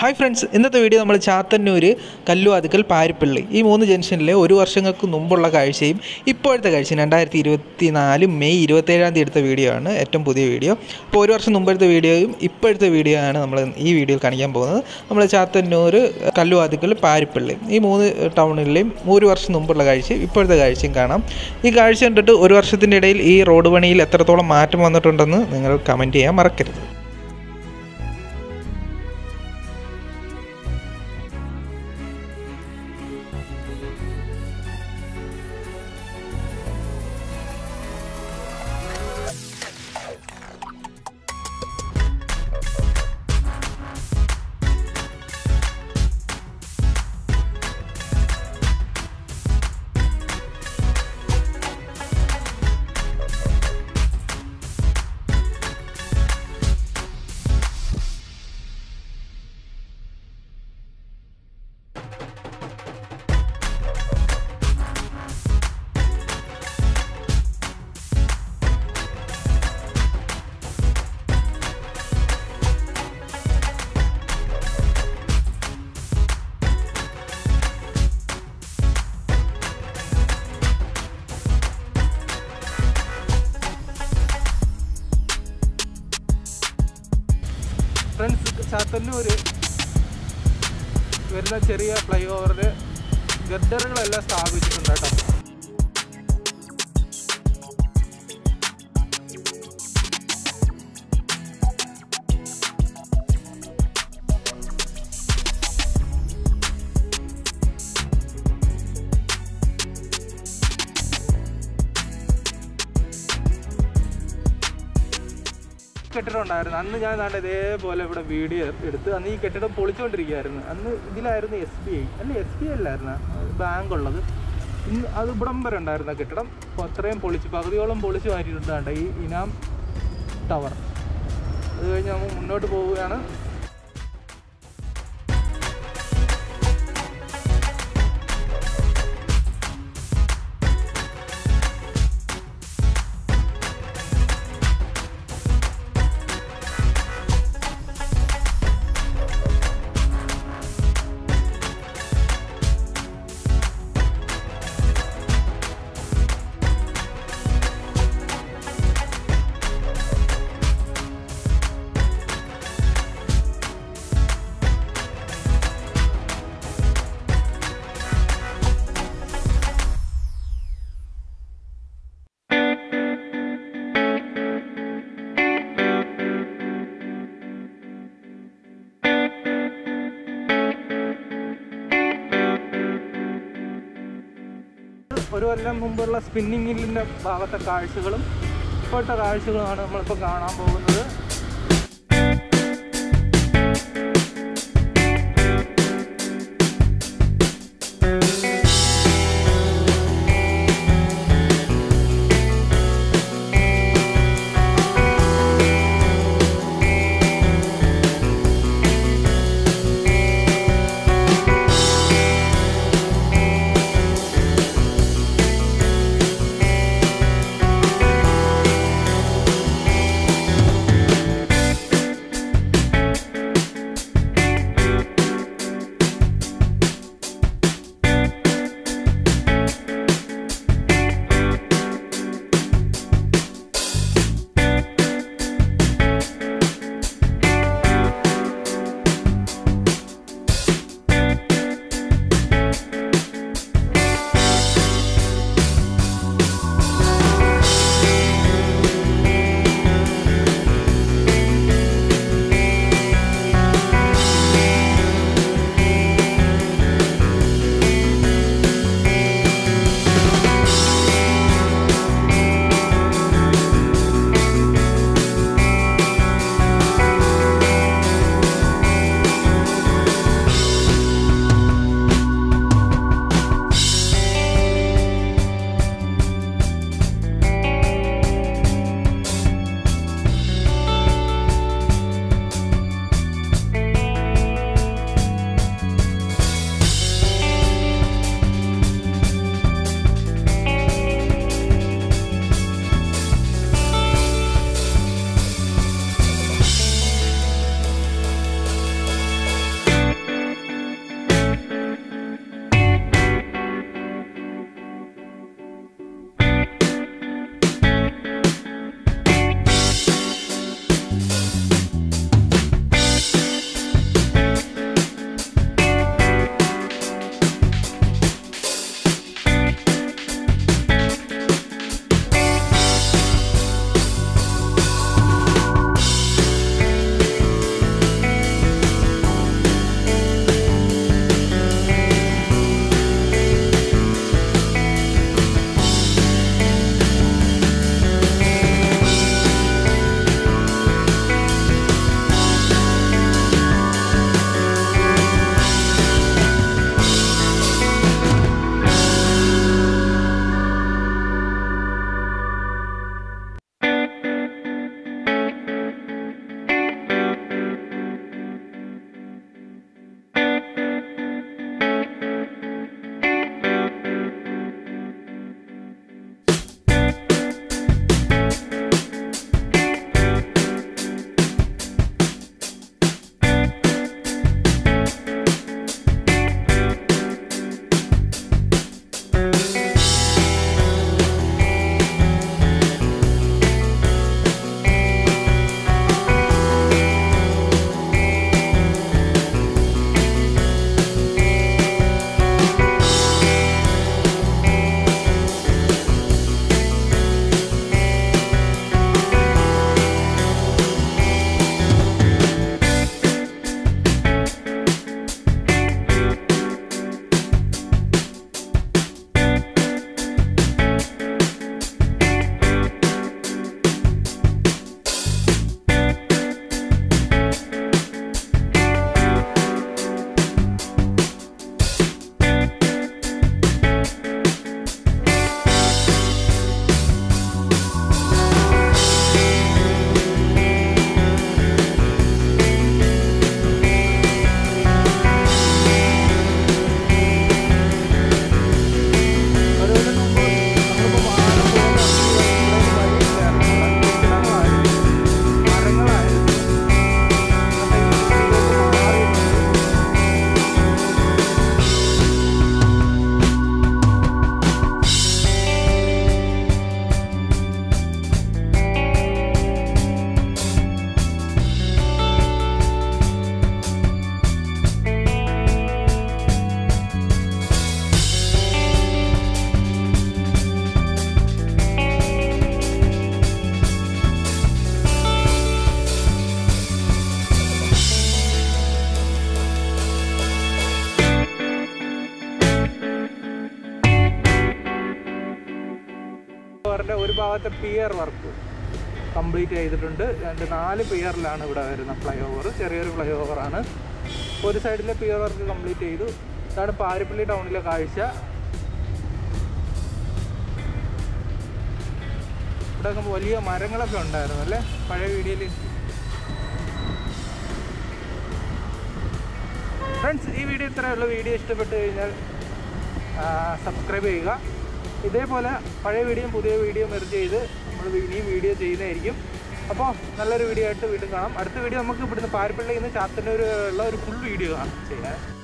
hi friends ഇന്നത്തെ video നമ്മൾ ചാത്തന്നൂർ കല്ലുവാതുക്കൽ പാരിപ്പള്ളി ഈ മൂന്ന് ജംഗ്ഷനിലെ ഒരു വർഷങ്ങൾക്ക് മുമ്പുള്ള കാഴ്ചയും ഇപ്പോഴത്തെ കാഴ്ചയും രണ്ടായിരത്തി ഇരുപത്തി നാല് മെയ് ഇരുപത്തേഴാം തീയതി എടുത്ത വീഡിയോ ആണ് ഏറ്റവും പുതിയ വീഡിയോ അപ്പോൾ ഒരു വർഷം മുമ്പത്തെ വീഡിയോയും ഇപ്പോഴത്തെ വീഡിയോ ആണ് നമ്മൾ ഈ വീഡിയോയിൽ കാണിക്കാൻ പോകുന്നത് നമ്മൾ ചാത്തന്നൂർ കല്ലുവാതുക്കൽ പാരിപ്പള്ളി ഈ മൂന്ന് ടൗണിലെയും ഒരു വർഷം മുമ്പുള്ള കാഴ്ചയും ഇപ്പോഴത്തെ കാഴ്ചയും കാണാം ഈ കാഴ്ച കണ്ടിട്ട് ഒരു വർഷത്തിൻ്റെ ഇടയിൽ ഈ റോഡ് പണിയിൽ എത്രത്തോളം മാറ്റം വന്നിട്ടുണ്ടെന്ന് നിങ്ങൾ കമൻറ്റ് ചെയ്യാൻ മറക്കരുത് ഫ്രണ്ട്സ് ചാത്തന്നൂർ വരുന്ന ചെറിയ ഫ്ലൈ ഓവറിൽ ഗഡറുകളെല്ലാം സ്ഥാപിച്ചിട്ടുണ്ട് കേട്ടോ കെട്ടിടം ഉണ്ടായിരുന്നു അന്ന് ഞാൻ ദാണ്ട് ഇതേപോലെ ഇവിടെ വീഡിയോ എടുത്ത് അന്ന് ഈ കെട്ടിടം പൊളിച്ചുകൊണ്ടിരിക്കുകയായിരുന്നു അന്ന് ഇതിലായിരുന്നു എസ് ബി ഐ അല്ല എസ് ബി ഐ അല്ലായിരുന്നു ബാങ്ക് ഉള്ളത് ഇന്ന് അത് ഇവിടം വരെ ഉണ്ടായിരുന്ന കെട്ടിടം അപ്പോൾ അത്രയും പൊളിച്ച് പകുതിയോളം പൊളിച്ച് മാറ്റിയിട്ടുണ്ട് ഈ ഇനാം ടവർ അത് കഴിഞ്ഞ് നമ്മൾ മുന്നോട്ട് പോവുകയാണ് ഒരു കൊല്ലം മുമ്പുള്ള സ്പിന്നിങ് മില്ലിൻ്റെ ഭാഗത്തെ കാഴ്ചകളും ഇപ്പോഴത്തെ കാഴ്ചകളുമാണ് നമ്മളിപ്പോൾ കാണാൻ പോകുന്നത് ഓവറിൻ്റെ ഒരു ഭാഗത്തെ പിയർ വർക്ക് കംപ്ലീറ്റ് ചെയ്തിട്ടുണ്ട് രണ്ട് നാല് പിയറിലാണ് ഇവിടെ വരുന്ന ഫ്ലൈ ഓവർ ചെറിയൊരു ഫ്ലൈ ഓവറാണ് ഒരു സൈഡിലെ പിയർ വർക്ക് കംപ്ലീറ്റ് ചെയ്തു ഇതാണ് പാരിപ്പള്ളി ടൗണിലെ കാഴ്ച ഇവിടെ ഒക്കെ വലിയ മരങ്ങളൊക്കെ ഉണ്ടായിരുന്നു അല്ലേ പഴയ വീഡിയോയിൽ ഫ്രണ്ട്സ് ഈ വീഡിയോ ഇത്രയുള്ള വീഡിയോ ഇഷ്ടപ്പെട്ട് കഴിഞ്ഞാൽ സബ്സ്ക്രൈബ് ചെയ്യുക ഇതേപോലെ പഴയ വീഡിയോയും പുതിയ വീഡിയോ മെർജ് ചെയ്ത് നമ്മൾ ഇനിയും വീഡിയോ ചെയ്യുന്നതായിരിക്കും അപ്പോൾ നല്ലൊരു വീഡിയോ ആയിട്ട് വീണ്ടും കാണാം അടുത്ത വീഡിയോ നമുക്ക് ഇവിടുന്ന് പാരിപ്പള്ളിയിൽ നിന്ന് ചാത്തന്നൂർ ഉള്ള ഒരു ഫുൾ വീഡിയോ കാണാം ചെയ്യാൻ